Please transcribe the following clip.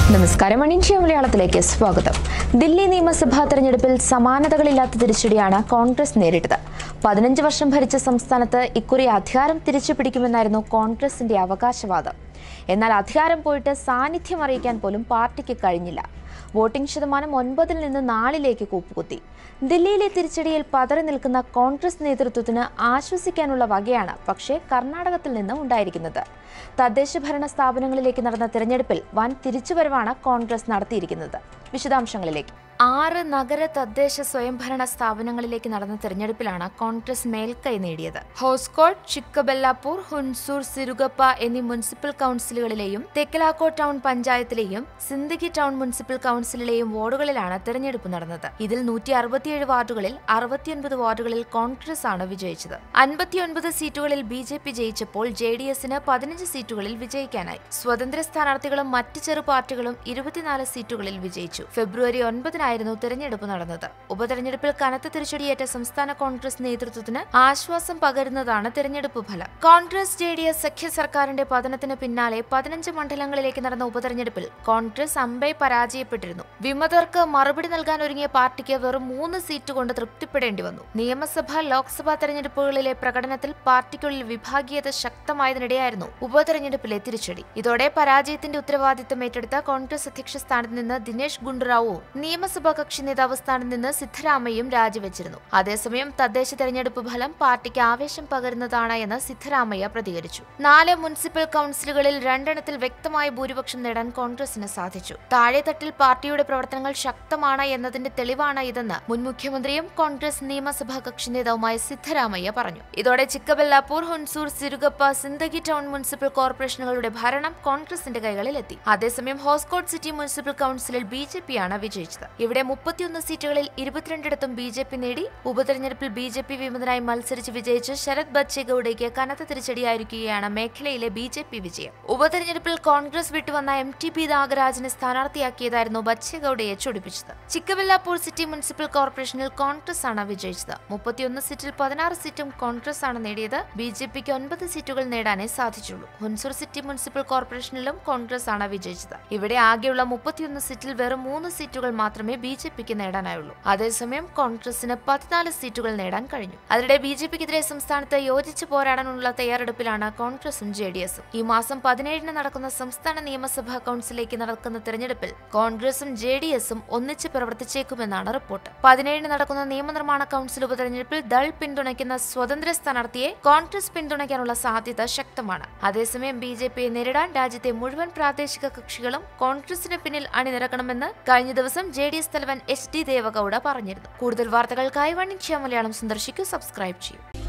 നമസ്കാരം മണിൻഷ്യ മലയാളത്തിലേക്ക് സ്വാഗതം ദില്ലി നിയമസഭാ തെരഞ്ഞെടുപ്പിൽ സമാനതകളില്ലാത്ത തിരിച്ചടിയാണ് കോൺഗ്രസ് നേരിട്ടത് പതിനഞ്ച് വർഷം ഭരിച്ച സംസ്ഥാനത്ത് ഇക്കുറി അധികാരം തിരിച്ചു പിടിക്കുമെന്നായിരുന്നു കോൺഗ്രസിന്റെ അവകാശവാദം എന്നാൽ അധികാരം പോയിട്ട് സാന്നിധ്യം അറിയിക്കാൻ പോലും പാർട്ടിക്ക് കഴിഞ്ഞില്ല വോട്ടിംഗ് ശതമാനം ഒൻപതിൽ നിന്ന് നാലിലേക്ക് കൂപ്പുകുത്തി ദില്ലിയിലെ തിരിച്ചടിയിൽ പതറി നിൽക്കുന്ന കോൺഗ്രസ് നേതൃത്വത്തിന് ആശ്വസിക്കാനുള്ള വകയാണ് പക്ഷേ കർണാടകത്തിൽ നിന്ന് ഉണ്ടായിരിക്കുന്നത് തദ്ദേശ ഭരണ സ്ഥാപനങ്ങളിലേക്ക് നടന്ന തിരഞ്ഞെടുപ്പിൽ വൻ തിരിച്ചുവരവാണ് കോൺഗ്രസ് നടത്തിയിരിക്കുന്നത് വിശദാംശങ്ങളിലേക്ക് ആറ് നഗര തദ്ദേശ സ്വയംഭരണ സ്ഥാപനങ്ങളിലേക്ക് നടന്ന തിരഞ്ഞെടുപ്പിലാണ് കോൺഗ്രസ് മേൽക്കൈ നേടിയത് ഹോസ്കോട്ട് ചിക്കബെല്ലാപൂർ ഹുൻസൂർ സിരുഗപ്പ എന്നീ മുനിസിപ്പൽ കൌൺസിലുകളിലെയും തെക്കലാക്കോ ടൗൺ പഞ്ചായത്തിലെയും സിന്ദഗി ടൗൺ മുനിസിപ്പൽ കൌൺസിലിലെയും വാർഡുകളിലാണ് തെരഞ്ഞെടുപ്പ് നടന്നത് ഇതിൽ നൂറ്റി അറുപത്തിയേഴ് വാർഡുകളിൽ അറുപത്തിയൊൻപത് വാർഡുകളിൽ കോൺഗ്രസ് ആണ് വിജയിച്ചത് അൻപത്തിയൊൻപത് സീറ്റുകളിൽ ബി ജെ പി ജയിച്ചപ്പോൾ ജെ ഡി എസിന് പതിനഞ്ച് സീറ്റുകളിൽ വിജയിക്കാനായി സ്വതന്ത്ര സ്ഥാനാർത്ഥികളും മറ്റ് ചെറു പാർട്ടികളും ഇരുപത്തിനാല് സീറ്റുകളിൽ വിജയിച്ചു ഫെബ്രുവരി ഒൻപതിനായിരുന്നു തിരഞ്ഞെടുപ്പ് നടന്നത് ഉപതെരഞ്ഞെടുപ്പിൽ കനത്ത തിരിച്ചടിയേറ്റ സംസ്ഥാന കോൺഗ്രസ് നേതൃത്വത്തിന് ആശ്വാസം പകരുന്നതാണ് തിരഞ്ഞെടുപ്പ് ഫലം കോൺഗ്രസ് ജെ ഡി എസ് സഖ്യ സർക്കാരിന്റെ പതനത്തിന് പിന്നാലെ പതിനഞ്ച് മണ്ഡലങ്ങളിലേക്ക് നടന്ന ഉപതെരഞ്ഞെടുപ്പിൽ കോൺഗ്രസ് അമ്പെ പരാജയപ്പെട്ടിരുന്നു വിമതർക്ക് മറുപടി നൽകാൻ ഒരുങ്ങിയ പാർട്ടിക്ക് വെറും മൂന്ന് സീറ്റ് കൊണ്ട് തൃപ്തിപ്പെടേണ്ടി വന്നു നിയമസഭ ലോക്സഭാ തെരഞ്ഞെടുപ്പുകളിലെ പ്രകടനത്തിൽ പാർട്ടിക്കുള്ളിൽ വിഭാഗീയത ശക്തമായതിനിടെയായിരുന്നു ഉപതെരഞ്ഞെടുപ്പിലെ തിരിച്ചടി ഇതോടെ പരാജയത്തിന്റെ ഉത്തരവാദിത്തം ഏറ്റെടുത്ത കോൺഗ്രസ് അധ്യക്ഷ സ്ഥാനത്ത് നിന്ന് ദിനേശ് ഗുണ്ടുറാവുവും നിയമസഭാ കക്ഷി നേതാവ് സ്ഥാനത്ത് നിന്ന് സിദ്ധരാമയ്യയും രാജിവെച്ചിരുന്നു അതേസമയം തദ്ദേശ തെരഞ്ഞെടുപ്പ് ഫലം പാർട്ടിക്ക് ആവേശം പകരുന്നതാണ് എന്ന് സിദ്ധരാമയ്യ പ്രതികരിച്ചു നാല് മുനിസിപ്പൽ കൌൺസിലുകളിൽ രണ്ടെണ്ണത്തിൽ വ്യക്തമായ ഭൂരിപക്ഷം നേടാൻ കോൺഗ്രസിന് സാധിച്ചു താഴെത്തട്ടിൽ പാർട്ടിയുടെ പ്രവർത്തനങ്ങൾ ശക്തമാണ് എന്നതിന്റെ തെളിവാണ് ഇതെന്ന് മുൻ മുഖ്യമന്ത്രിയും കോൺഗ്രസ് നിയമസഭാ കക്ഷി നേതാവുമായ സിദ്ധരാമയ്യ പറഞ്ഞു ഇതോടെ ചിക്കബെല്ലാപൂർ ഹുൻസൂർ സിരുഗപ്പ സിന്ദഗി ടൗൺ മുനിസിപ്പൽ കോർപ്പറേഷനുകളുടെ ഭരണം കോൺഗ്രസിന്റെ കൈകളിലെത്തി അതേസമയം ഹോസ്കോട്ട് സിറ്റി മുനിസിപ്പൽ കൌൺസിലിൽ ബി ജെ പിയാണ് വിജയിച്ചത് ഇവിടെ മുപ്പത്തിയൊന്ന് സീറ്റുകളിൽ ഇരുപത്തിരണ്ടിടത്തും ബി ജെ പി നേടി ഉപതെരഞ്ഞെടുപ്പിൽ ബി ജെ പി വിമതനായി മത്സരിച്ച് വിജയിച്ച ശരത് ബച്ചേഗൌഡയ്ക്ക് കനത്ത തിരിച്ചടിയായിരിക്കുകയാണ് മേഖലയിലെ ബി ജെ പി വിജയം ഉപതെരഞ്ഞെടുപ്പിൽ കോൺഗ്രസ് വിട്ടുവന്ന എം ടി പി നാഗരാജനെ സ്ഥാനാർത്ഥിയാക്കിയതായിരുന്നു ബച്ചേഗൌഡയെ ചൊടിപ്പിച്ചത് ചിക്കബെല്ലാപൂർ സിറ്റി മുനിസിപ്പൽ കോർപ്പറേഷനിൽ കോൺഗ്രസ് ആണ് വിജയിച്ചത് മുപ്പത്തിയൊന്ന് സീറ്റിൽ പതിനാറ് സീറ്റും കോൺഗ്രസ് ആണ് നേടിയത് ബി ജെ പിക്ക് ഒൻപത് സീറ്റുകൾ നേടാനേ സാധിച്ചുള്ളൂ ഹുൻസൂർ സിറ്റി മുനിസിപ്പൽ കോർപ്പറേഷനിലും കോൺഗ്രസ് ആണ് വിജയിച്ചത് ഇവിടെ ആകെയുള്ള മുപ്പത്തിയൊന്ന് സീറ്റിൽ വെറും മൂന്ന് സീറ്റുകൾ മാത്രമേ ബി ജെ പിക്ക് നേടാനായുള്ളൂ അതേസമയം കോൺഗ്രസിന് പതിനാല് സീറ്റുകൾ നേടാൻ കഴിഞ്ഞു അതിനിടെ ബി ജെ പിക്കെതിരെ സംസ്ഥാനത്ത് യോജിച്ച് പോരാടാനുള്ള തയ്യാറെടുപ്പിലാണ് കോൺഗ്രസും ജെ ഡി എസും ഈ മാസം പതിനേഴിന് നടക്കുന്ന സംസ്ഥാന നിയമസഭാ കൌൺസിലേക്ക് നടക്കുന്ന തെരഞ്ഞെടുപ്പിൽ കോൺഗ്രസും ജെ ഡി എസും ഒന്നിച്ച് പ്രവർത്തിച്ചേക്കുമെന്നാണ് റിപ്പോർട്ട് പതിനേഴിന് നടക്കുന്ന നിയമനിർമ്മാണ കൌൺസിൽ ഉപതെരഞ്ഞെടുപ്പിൽ ദൾ പിന്തുണയ്ക്കുന്ന സ്വതന്ത്ര സ്ഥാനാർത്ഥിയെ കോൺഗ്രസ് പിന്തുണയ്ക്കാനുള്ള സാധ്യത ശക്തമാണ് അതേസമയം ബി ജെ പിയെ നേരിടാൻ രാജ്യത്തെ മുഴുവൻ പ്രാദേശിക കക്ഷികളും കോൺഗ്രസിന് പിന്നിൽ അണിനിരക്കണമെന്ന് കഴിഞ്ഞ ദിവസം ജെ ഡി എസ് തലവൻ എച്ച് ഡി ദേവഗൌഡ പറഞ്ഞിരുന്നു കൂടുതൽ വാർത്തകൾക്കായി വണ്ണിച്യ മലയാളം സന്ദർശിക്കൂ സബ്സ്ക്രൈബ് ചെയ്യൂ